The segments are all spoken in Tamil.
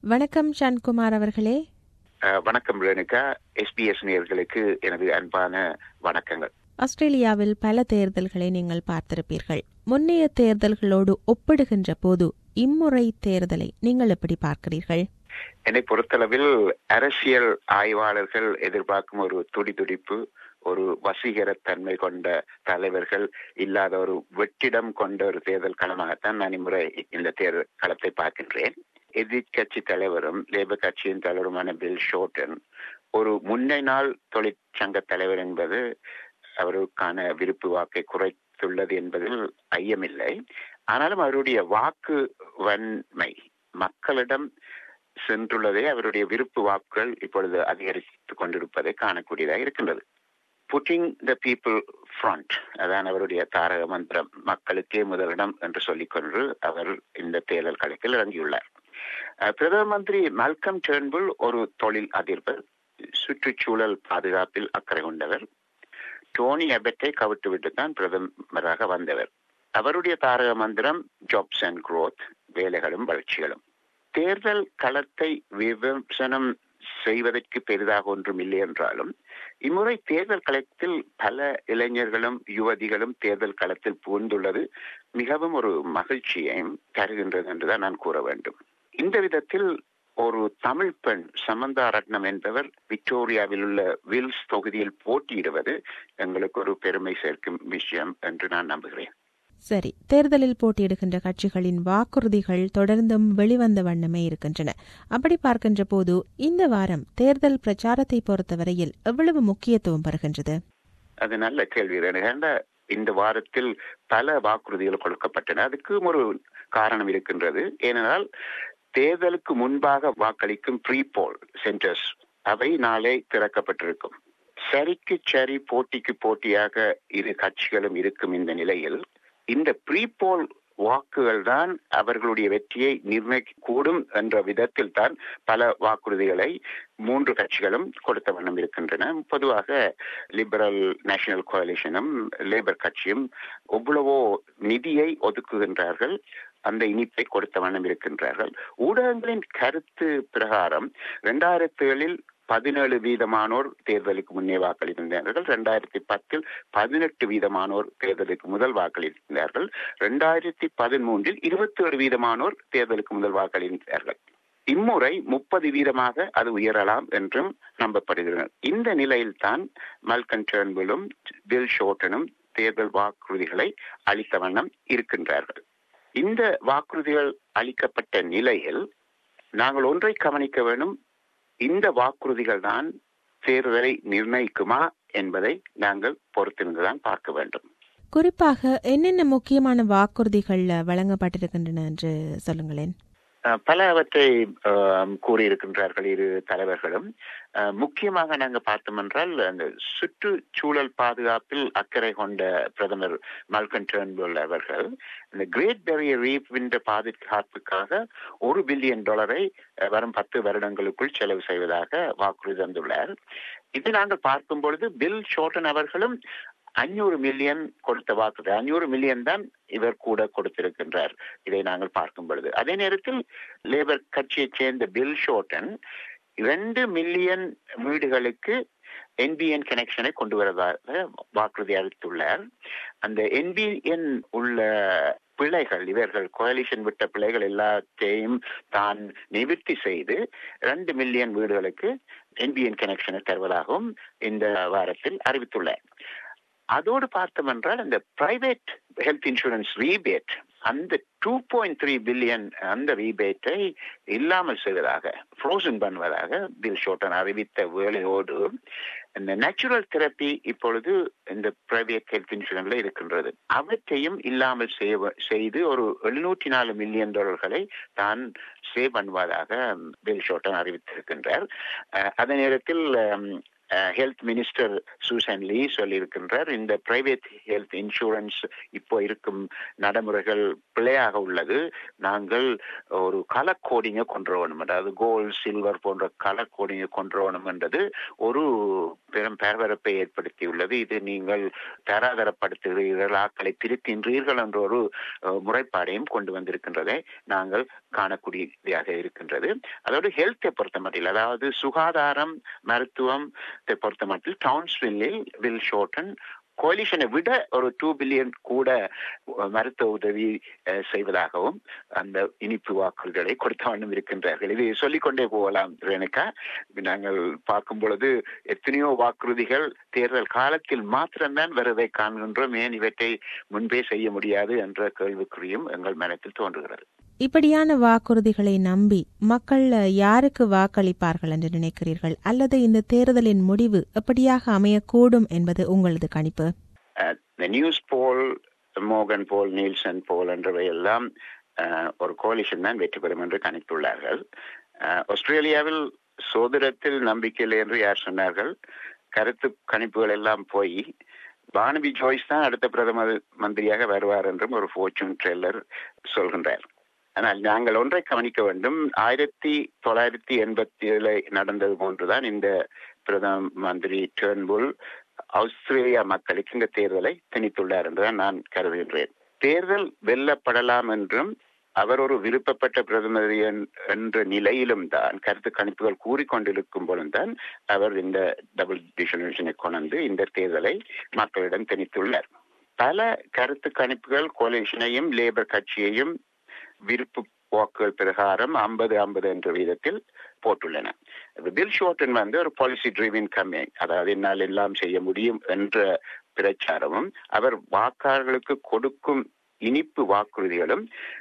வணக்கம் ஷான்குமார் அவர்களே அஹ், வணக்கம் ரேணுகா எஸ்பிஎஸ் நேயர்களுக்கு எனது அன்பான வணக்கங்கள் ஆஸ்திரேலியாவில் பல தேர்தல்களை நீங்கள் பார்த்திருப்பீர்கள் முன்னைய தேர்தல்களோடு ஒப்பிடுகின்ற போது இம்முறை தேர்தலை நீங்கள் எப்படி பார்க்கிறீர்கள் என்னை பொறுத்தளவில் அரசியல் ஆய்வாளர்கள் எதிர்பார்க்கும் ஒரு துடிதுடிப்பு ஒரு வசீகரத்தன்மை கொண்ட தலைவர்கள் இல்லாத ஒரு வெற்றிடம் கொண்ட ஒரு தேர்தல் களமாகத்தான் நான் இம்முறை இந்த தேர்தல் களத்தை பார்க்கின்றேன் எதிர்கட்சி தலைவரும் லேபர் கட்சியின் தலைவருமான பில் ஷோட்டன் ஒரு முன்னை நாள் தொழிற்சங்க தலைவர் என்பது அவருக்கான விருப்பு வாக்கை குறைத்துள்ளது என்பதில் ஐயமில்லை ஆனாலும் அவருடைய வாக்கு வன்மை மக்களிடம் சென்றுள்ளதே அவருடைய விருப்பு வாக்குகள் இப்பொழுது அதிகரித்துக் கொண்டிருப்பதை காணக்கூடியதாக இருக்கின்றது புட்டிங் த பீப்புள் ஃப்ரண்ட் அதான் அவருடைய தாரக மந்திரம் மக்களுக்கே முதலிடம் என்று சொல்லிக்கொண்டு அவர் இந்த தேர்தல் களத்தில் இறங்கியுள்ளார் அஹ், பிரதம மந்திரி மல்கம் டேர்ன்புல் ஒரு தொழில் அதிர்வர் சுற்றுச்சூழல் பாதுகாப்பில் அக்கறை கொண்டவர் டோனி அபெட்டை கவிட்டுவிட்டு தான் பிரதமராக வந்தவர் அவருடைய தாரக மந்திரம் ஜாப்ஸ் அண்ட் growth வேலைகளும் வளர்ச்சிகளும் தேர்தல் களத்தை விமர்சனம் செய்வதற்கு பெரிதாக ஒன்றும் இல்லை என்றாலும் இம்முறை தேர்தல் களத்தில் பல இளைஞர்களும் யுவதிகளும் தேர்தல் களத்தில் புகுந்துள்ளது மிகவும் ஒரு மகிழ்ச்சியையும் தருகின்றது என்றுதான் நான் கூற வேண்டும் இந்த விதத்தில் ஒரு தமிழ் பெண் சமந்தா ரத்னம் என்பவர் விக்டோரியாவில் உள்ள வில்ஸ் தொகுதியில் போட்டியிடுவது எங்களுக்கு ஒரு பெருமை சேர்க்கும் விஷயம் என்று நான் நம்புகிறேன் சரி தேர்தலில் போட்டியிடுகின்ற கட்சிகளின் வாக்குறுதிகள் தொடர்ந்தும் வெளிவந்த வண்ணமே இருக்கின்றன அப்படி பார்க்கின்ற போது இந்த வாரம் தேர்தல் பிரச்சாரத்தை பொறுத்தவரையில் எவ்வளவு முக்கியத்துவம் பெறுகின்றது அது நல்ல கேள்வி ஏனென்றா இந்த வாரத்தில் பல வாக்குறுதிகள் கொடுக்கப்பட்டன அதுக்கும் ஒரு காரணம் இருக்கின்றது ஏனென்றால் தேர்தலுக்கு முன்பாக வாக்களிக்கும் ப்ரீ போல் சென்டர்ஸ் அவை நாளை திறக்கப்பட்டிருக்கும் சரிக்கு சரி போட்டிக்கு போட்டியாக இரு கட்சிகளும் இருக்கும் இந்த நிலையில் இந்த ப்ரீ போல் வாக்குகள் தான் அவர்களுடைய வெற்றியை நிர்ணயிக்கக்கூடும் என்ற விதத்தில் தான் பல வாக்குறுதிகளை மூன்று கட்சிகளும் கொடுத்த வண்ணம் இருக்கின்றன பொதுவாக லிபரல் நேஷனல் கோalitionும் லேபர் கட்சியும் எவ்வளவோ நிதியை ஒதுக்குகின்றார்கள் அந்த இனிப்பை கொடுத்த வண்ணம் இருக்கின்றார்கள் ஊடகங்களின் கருத்து பிரகாரம் இரண்டாயிரத்தி ஏழில் பதினேழு வீதமானோர் தேர்தலுக்கு முன்னே வாக்களித்திருந்தார்கள் இரண்டாயிரத்தி பத்தில் பதினெட்டு வீதமானோர் தேர்தலுக்கு முதல் வாக்களித்திருந்தார்கள் இரண்டாயிரத்தி பதிமூன்றில் இருபத்தி ஒரு வீதமானோர் தேர்தலுக்கு முதல் வாக்களித்தார்கள் இம்முறை முப்பது வீதமாக அது உயரலாம் என்றும் நம்பப்படுகிறது இந்த நிலையில்தான் மல்கன் டேர்ன்புலும் பில் ஷோட்டனும் தேர்தல் வாக்குறுதிகளை அளித்த வண்ணம் இருக்கின்றார்கள் இந்த வாக்குறுதிகள் அளிக்கப்பட்ட நிலையில் நாங்கள் ஒன்றை கவனிக்க வேண்டும் இந்த வாக்குறுதிகள் தான் தேர்தலை நிர்ணயிக்குமா என்பதை நாங்கள் பொறுத்திருந்துதான் பார்க்க வேண்டும் குறிப்பாக என்னென்ன முக்கியமான வாக்குறுதிகள் வழங்கப்பட்டிருக்கின்றன என்று சொல்லுங்களேன் அஹ், பலவற்றை அஹ், கூறியிருக்கின்றார்கள் இரு தலைவர்களும் அஹ், முக்கியமாக நாங்கள் பார்த்தோம் என்றால் அந்த சுற்றுச்சூழல் பாதுகாப்பில் அக்கறை கொண்ட பிரதமர் மல்கன் டேர்ன்புல் அவர்கள் இந்த கிரேட் பெரியர் ரீஃப் பாதுகாப்புக்காக ஒரு பில்லியன் டாலரை அஹ், வரும் பத்து வருடங்களுக்குள் செலவு செய்வதாக வாக்குறுதி தந்துள்ளார் இது நாங்கள் பார்க்கும் பொழுது பில் ஷோட்டன் அவர்களும் அஞ்சூறு மில்லியன் கொடுத்த வாக்குறுதி அஞ்சூறு மில்லியன் தான் இவர் கூட கொடுத்திருக்கின்றார் இதை நாங்கள் பார்க்கும் பொழுது அதே நேரத்தில் லேபர் கட்சியைச் சேர்ந்த பில் ஷோட்டன் இரண்டு மில்லியன் வீடுகளுக்கு என்பிஎன் கனெக்ஷனை கொண்டு வருவதாக வாக்குறுதி அளித்துள்ளார் அந்த என்பிஎன் உள்ள பிழைகள் இவர்கள் கோலிஷன் விட்ட பிழைகள் எல்லாத்தையும் தான் நிவர்த்தி செய்து ரெண்டு மில்லியன் வீடுகளுக்கு என்பிஎன் கனெக்ஷனை தருவதாகவும் இந்த வாரத்தில் அறிவித்துள்ளார் அதோடு பார்த்தோம் என்றால் இந்த பிரைவேட் ஹெல்த் இன்சூரன்ஸ் ரீபேட் அந்த டூ பாயிண்ட் த்ரீ பில்லியன் அந்த ரீபேட்டை இல்லாமல் செய்வதாக ஃப்ரோசன் பண்ணுவதாக பில் ஷோட்டன் அறிவித்த வேலையோடு இந்த நேச்சுரல் தெரப்பி இப்பொழுது இந்த பிரைவேட் ஹெல்த் இன்சூரன்ஸ்ல இருக்கின்றது அவற்றையும் இல்லாமல் செய்வ- செய்து ஒரு எழுநூற்றி நாலு மில்லியன் டாலர்களை தான் சேவ் பண்ணுவதாக பில் ஷோட்டன் அறிவித்திருக்கின்றார் அஹ், அதே நேரத்தில் ஹெல்த் மினிஸ்டர் சூசன் லீ சொல்லியிருக்கின்றார் இந்த பிரைவேட் ஹெல்த் இன்சூரன்ஸ் இப்போ இருக்கும் நடைமுறைகள் பிழையாக உள்ளது நாங்கள் ஒரு கலர் கோடிங்க கொண்டு வரணும் அதாவது கோல்டு சில்வர் போன்ற கலர் கோடிங்க கொண்டு வரணும் என்றது ஒரு பெரும் பரபரப்பை ஏற்படுத்தியுள்ளது இது நீங்கள் தராதரப்படுத்துகிறீர்கள் ஆக்களை திருத்தின்றீர்கள் என்ற ஒரு முறைப்பாடையும் கொண்டு வந்திருக்கின்றதை நாங்கள் காணக்கூடியதாக இருக்கின்றது அதோடு ஹெல்த்தை பொறுத்த மட்டில் அதாவது சுகாதாரம் மருத்துவம் பொறுத்த மட்டில் டவுன்ஸ்வில்லில் வில் ஷோட்டன் கோலிஷனை விட ஒரு டூ பில்லியன் கூட மருத்துவ உதவி செய்வதாகவும் அந்த இனிப்பு வாக்குறுதிகளை கொடுத்த வண்ணம் இருக்கின்றார்கள் இது சொல்லிக்கொண்டே போகலாம் ரேணுகா நாங்கள் பார்க்கும் பொழுது எத்தனையோ வாக்குறுதிகள் தேர்தல் காலத்தில் மாத்திரம்தான் வருவதை காண்கின்றோம் ஏன் இவற்றை முன்பே செய்ய முடியாது என்ற கேள்விக்குறியும் எங்கள் மனத்தில் தோன்றுகிறது இப்படியான வாக்குறுதிகளை நம்பி மக்கள் யாருக்கு வாக்களிப்பார்கள் என்று நினைக்கிறீர்கள் அல்லது இந்த தேர்தலின் முடிவு எப்படியாக அமையக்கூடும் என்பது உங்களது கணிப்பு நியூஸ் போல் மோகன் போல் நீல்சன் போல் என்றவை எல்லாம் ஒரு கோலிஷன் தான் வெற்றி பெறும் என்று கணித்துள்ளார்கள் ஆஸ்திரேலியாவில் சோதரத்தில் நம்பிக்கையில் என்று யார் சொன்னார்கள் கருத்து கணிப்புகள் எல்லாம் போய் பானபி ஜோய்ஸ் தான் அடுத்த பிரதம மந்திரியாக வருவார் என்றும் ஒரு ஃபோர்ச்சூன் ட்ரெய்லர் சொல்கின்றார் ஆனால் நாங்கள் ஒன்றை கவனிக்க வேண்டும் ஆயிரத்தி தொள்ளாயிரத்தி எண்பத்தி ஏழு நடந்தது போன்றுதான் இந்த பிரதம மந்திரி டேர்ன்புல் ஆஸ்திரேலியா மக்களுக்கு இந்த தேர்தலை திணித்துள்ளார் என்றுதான் நான் கருதுகின்றேன் தேர்தல் வெல்லப்படலாம் என்றும் அவர் ஒரு விருப்பப்பட்ட பிரதமர் என்ற நிலையிலும் தான் கருத்து கணிப்புகள் கூறிக்கொண்டிருக்கும் போதும் தான் அவர் இந்த டபுள் டிஸ்ட்ரிபியூஷனை கொண்டு இந்த தேர்தலை மக்களிடம் திணித்துள்ளார் பல கருத்து கணிப்புகள் கோலிஷனையும் லேபர் கட்சியையும் விருப்பு வாக்குகள் பிரகாரம் ஐம்பது ஐம்பது என்ற விதத்தில் போட்டுள்ளன பில் ஷோட்டன் வந்து ஒரு பாலிசி டிரைவின் கம்மி அதாவது என்னால் எல்லாம் செய்ய முடியும் என்ற பிரச்சாரமும் அவர் வாக்காளர்களுக்கு கொடுக்கும் இனிப்பு வாக்குறுதிகளும்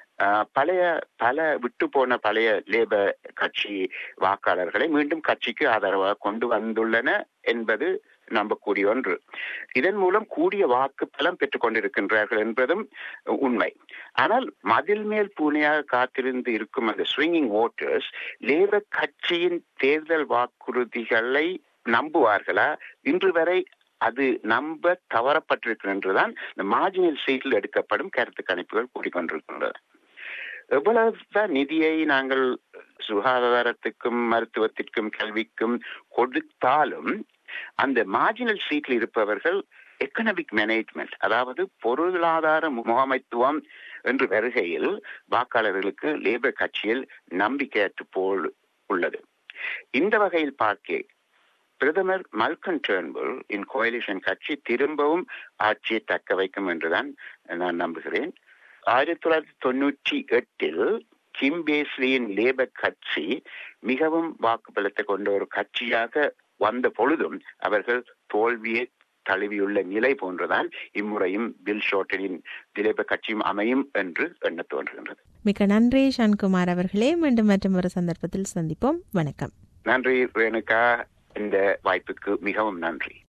பழைய பல விட்டு போன பழைய லேபர் கட்சி வாக்காளர்களை மீண்டும் கட்சிக்கு ஆதரவாக கொண்டு வந்துள்ளன என்பது நம்பக்கூடிய ஒன்று இதன் மூலம் கூடிய வாக்கு பலம் பெற்றுக் கொண்டிருக்கின்றார்கள் என்பதும் உண்மை ஆனால் மதில் மேல் பூனையாக காத்திருந்து இருக்கும் அந்த ஸ்விங்கிங் ஓட்டர்ஸ் லேபர் கட்சியின் தேர்தல் வாக்குறுதிகளை நம்புவார்களா இன்று வரை அது நம்ப தவறப்பட்டிருக்கிறதுதான் இந்த மார்ஜினல் சீட்டில் எடுக்கப்படும் கருத்து கணிப்புகள் கூறிக்கொண்டிருக்கின்றன எவ்வளவுதான் நிதியை நாங்கள் சுகாதாரத்துக்கும் மருத்துவத்திற்கும் கல்விக்கும் கொடுத்தாலும் அந்த மார்ஜினல் சீட்டில் இருப்பவர்கள் எக்கனாமிக் மேனேஜ்மெண்ட் அதாவது பொருளாதார முகாமைத்துவம் என்று வருகையில் வாக்காளர்களுக்கு லேபர் கட்சியில் நம்பிக்கையற்று போல் உள்ளது இந்த வகையில் பார்க்க பிரதமர் மல்கன் டேர்ன்புல் இன் கோயலிஷன் கட்சி திரும்பவும் ஆட்சியை தக்க வைக்கும் என்றுதான் நான் நம்புகிறேன் ஆயிரத்தி தொள்ளாயிரத்தி தொண்ணூற்றி எட்டில் கிம் பேஸ்லியின் லேபர் கட்சி மிகவும் வாக்குப்பலத்தை கொண்ட ஒரு கட்சியாக வந்த பொழுதும் அவர்கள் தோல்வியை தழுவியுள்ள நிலை போன்றுதான் இம்முறையும் பில் ஷோட்டனின் லேபர் கட்சியும் அமையும் என்று எண்ண தோன்றுகின்றது மிக்க நன்றி ஷான்குமார் அவர்களே மீண்டும் மற்றும் ஒரு சந்தர்ப்பத்தில் சந்திப்போம் வணக்கம் நன்றி ரேணுகா இந்த வாய்ப்புக்கு மிகவும் நன்றி